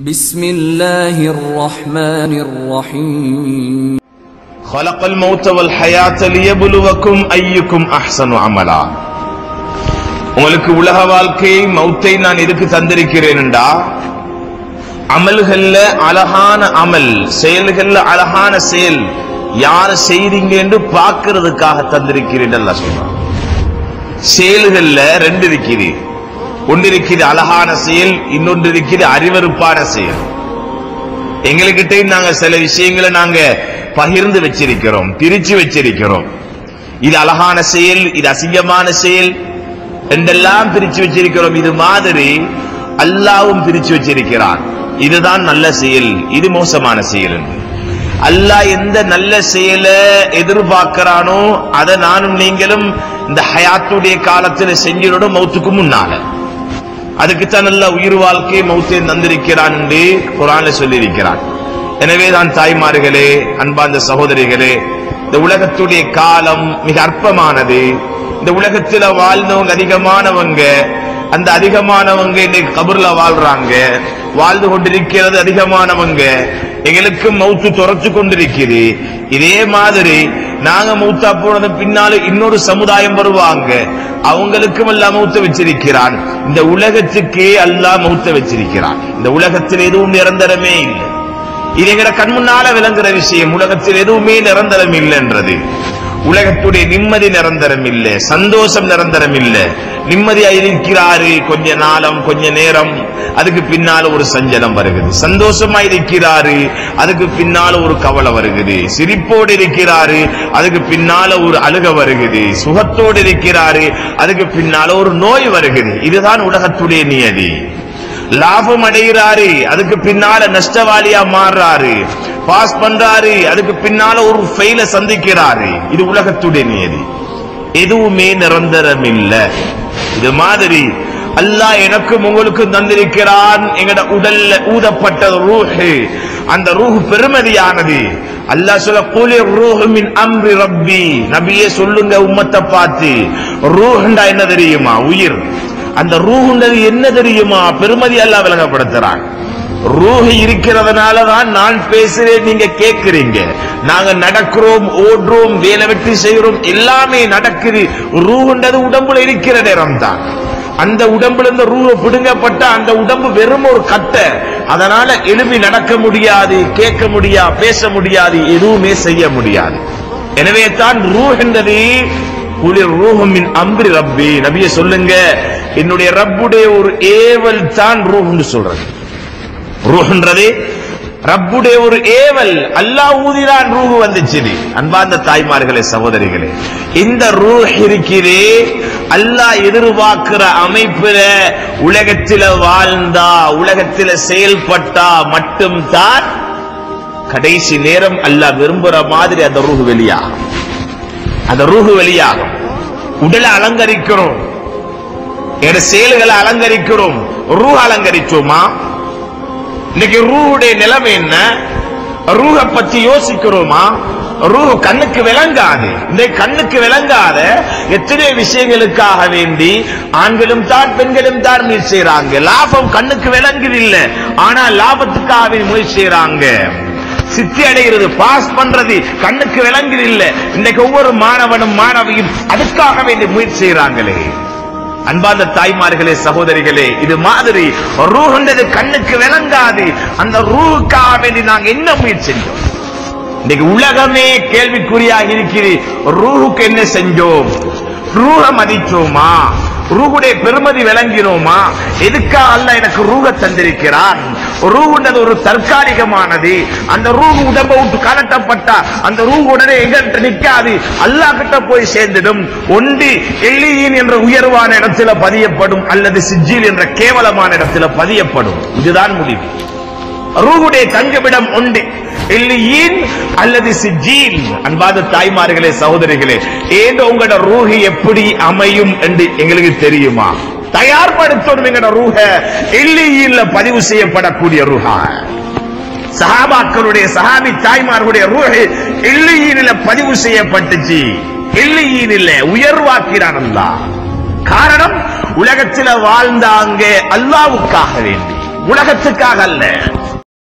بسم الله الرحمن الرحيم خلق الموت والحياة ليبلوكم أيكم أحسن عملا உங்களுக்கு உலக வாழ்க்கையை மௌத்தை நான் எதுக்கு தந்திருக்கிறேன்டா அமல்கள்ல அழகான அமல் செயல்கள்ல அழகான செயல் யார செய்றீங்க என்று பார்க்கிறதுக்காக தந்திருக்கிறேன் அல்லாஹ் சொல்றான் செயல்கள்ல ரெண்டு இருக்குது ஒன்று இருக்குது அழகான செயல் இன்னொன்று இருக்குது அறிவறுப்பான செயல் எங்ககிட்ட நாங்க சில விஷயங்களை நாங்க பகிர்ந்து வச்சிருக்கிறோம் பிரிச்சு வச்சிருக்கிறோம் இது அழகான செயல் இது அசிங்கமான செயல் என்றெல்லாம் பிரிச்சு வச்சிருக்கிறோம் இது மாதிரி அல்லாவும் பிரிச்சு வச்சிருக்கிறான் இதுதான் நல்ல செயல் இது மோசமான செயல் என்று அல்லாஹ் எந்த நல்ல செயலை எதிர்பார்க்கிறானோ அதை நானும் நீங்களும் இந்த ஹயாத்துடைய காலத்தில் செஞ்சிடணும் மௌத்துக்கு முன்னால அதுக்குத்தான் நல்ல உயிர் வாழ்க்கை மௌத்தை தந்திருக்கிறான் என்று குரான்ல சொல்லியிருக்கிறான் எனவே தான் தாய்மார்களே அன்பார்ந்த சகோதரிகளே இந்த உலகத்துடைய காலம் மிக அற்பமானது இந்த உலகத்துல வாழ்ந்தவங்க அதிகமானவங்க அந்த அதிகமானவங்க இன்னைக்கு கபர்ல வாழ்றாங்க வாழ்ந்து கொண்டிருக்கிறது அதிகமானவங்க எங்களுக்கு மௌத்து துறச்சு கொண்டிருக்குது இதே மாதிரி நாங்க மௌத்தா போனது பின்னால இன்னொரு சமுதாயம் வருவாங்க அவங்களுக்கும் எல்லாம் மௌத்த வச்சிருக்கிறான் இந்த உலகத்துக்கே அல்லாஹ் மௌத்த வச்சிருக்கிறான் இந்த உலகத்தில் எதுவும் நிரந்தரமே இல்லை இது எங்கட கண் முன்னால விளங்குற விஷயம் உலகத்தில் எதுவுமே நிரந்தரம் இல்லைன்றது உலகத்துடைய நிம்மதி நிரந்தரம் இல்லை சந்தோஷம் நிரந்தரம் இல்லை நிம்மதியா இருக்கிறாரு கொஞ்ச நாளம் கொஞ்ச நேரம் அதுக்கு பின்னால ஒரு சஞ்சலம் வருகிறது சந்தோஷமா இருக்கிறாரு அதுக்கு பின்னால ஒரு கவலை வருகிறது சிரிப்போடு இருக்கிறாரு அதுக்கு பின்னால ஒரு அழுக வருகிறது சுகத்தோடு இருக்கிறாரு அதுக்கு பின்னால ஒரு நோய் வருகிறது இதுதான் உலகத்துடைய நியதி லாபம் அடைகிறாரு அதுக்கு பின்னால நஷ்டவாளியா மாறுறாரு பாஸ் பண்றாரு அதுக்கு பின்னால ஒரு ஃபெயில சந்திக்கிறாரு இது உலகத்துடைய நியதி எதுவுமே நிரந்தரம் இல்ல இது மாதிரி அல்லாஹ் எனக்கும் உங்களுக்கும் தந்திருக்கிறான் எங்கட உடல்ல ஊதப்பட்ட ரூஹு அந்த ரூஹ் பெருமதியானது அல்லாஹ் சொல்ல கூலி ரூஹு மின் அம்ரி ரப்பி நபியே சொல்லுங்க உம்மத்தை பார்த்து ரூஹ்ண்டா என்ன தெரியுமா உயிர் அந்த ரூஹுண்டது என்ன தெரியுமா பெருமதி அல்லாஹ் விளங்கப்படுத்துறான் ரூஹ் இருக்கிறதுனால தான் நான் பேசுறேன் நீங்க கேட்கிறீங்க நாங்க நடக்கிறோம் ஓடுறோம் வேலை வெற்றி செய்கிறோம் எல்லாமே நடக்குது ரூஹுண்டது உடம்புல இருக்கிற நேரம் தான் அந்த உடம்புல இருந்து ரூஹ பிடுங்கப்பட்ட அந்த உடம்பு வெறும் ஒரு கட்டை அதனால எழுப்பி நடக்க முடியாது கேட்க முடியாது பேச முடியாது எதுவுமே செய்ய முடியாது எனவே தான் ரூஹ் என்றது குளிர் ரூஹமின் அம்பி ரப்பி நபிய சொல்லுங்க என்னுடைய ரப்புடைய ஒரு ஏவல் தான் ரூஹ்னு சொல்றது ரூஹ்ன்றது ரப்புடைய ஒரு ஏவல் அல்லாஹ் ஊதிதான் ரூஹ் வந்துச்சு அன்பார்ந்த தாய்மார்களே சகோதரிகளே இந்த ரூஹ் இருக்கிறே அல்லாஹ் எதிர்பார்க்கிற அமைப்புல உலகத்தில வாழ்ந்தா உலகத்தில செயல்பட்டா மட்டும்தான் கடைசி நேரம் அல்லாஹ் விரும்புற மாதிரி அந்த ரூஹ் வெளியாகும் அந்த ரூஹு வெளியாகும் உடலை அலங்கரிக்கிறோம் எட செயல்களை அலங்கரிக்கிறோம் ரூஹ் அலங்கரிச்சோமா இன்னைக்கு ரூஹுடைய நிலைமை என்ன ரூஹ பத்தி யோசிக்கிறோமா ரூஹ் கண்ணுக்கு விளங்காது இந்த கண்ணுக்கு விளங்காத எத்தனை விஷயங்களுக்காக வேண்டி ஆண்களும் தான் பெண்களும் தான் முயற்சி செய்யறாங்க லாபம் கண்ணுக்கு விளங்குது இல்ல ஆனா லாபத்துக்காக முயற்சி செய்யறாங்க சித்தி அடைகிறது பாஸ் பண்றது கண்ணுக்கு விளங்குது இல்ல இன்னைக்கு ஒவ்வொரு மாணவனும் மாணவியும் அதுக்காக வேண்டி முயற்சி செய்யறாங்களே அன்பார்ந்த தாய்மார்களே சகோதரிகளே இது மாதிரி ரூஹ்ன்றது கண்ணுக்கு விளங்காது அந்த ரூஹுக்காக வேண்டி நாங்க என்ன முயற்சி செஞ்சோம் இன்னைக்கு உலகமே கேள்விக்குறியாக இருக்கிறது ரூஹுக்கு என்ன செஞ்சோம் ரூஹ மதிச்சோமா ரூகுடைய பெருமதி விளங்கினோமா எதுக்கா அல்ல எனக்கு ரூக தந்திருக்கிறான் ரூகுன்றது ஒரு தற்காலிகமானது அந்த ரூகு உடம்ப விட்டு கலட்டப்பட்டா அந்த ரூகு உடனே எங்கிட்ட நிக்காது அல்லாஹ் கிட்ட போய் சேர்ந்திடும் ஒன்று எள்ளியின் என்ற உயர்வான இடத்துல பதியப்படும் அல்லது சிஜில் என்ற கேவலமான இடத்துல பதியப்படும் இதுதான் முடிவு ரூகுடைய தங்குமிடம் உண்டு இல்லியின் அல்லது சிஜீல் அன்பாத தாய்மார்களே சகோதரிகளே ஏதோ உங்களோட ரூஹி எப்படி அமையும் என்று எங்களுக்கு தெரியுமா தயார்படுத்தணும் எங்களோட ரூஹ இல்லியின்ல பதிவு செய்யப்படக்கூடிய ரூஹா சஹாபாக்களுடைய சஹாபி தாய்மார்களுடைய ரூஹு இல்லியினில பதிவு செய்யப்பட்டுச்சு இல்லியினில உயர்வாக்கிறான் அல்லாஹ் காரணம் உலகத்தில் வாழ்ந்தாங்க அல்லாவுக்காக வேண்டி உலகத்துக்காக அல்ல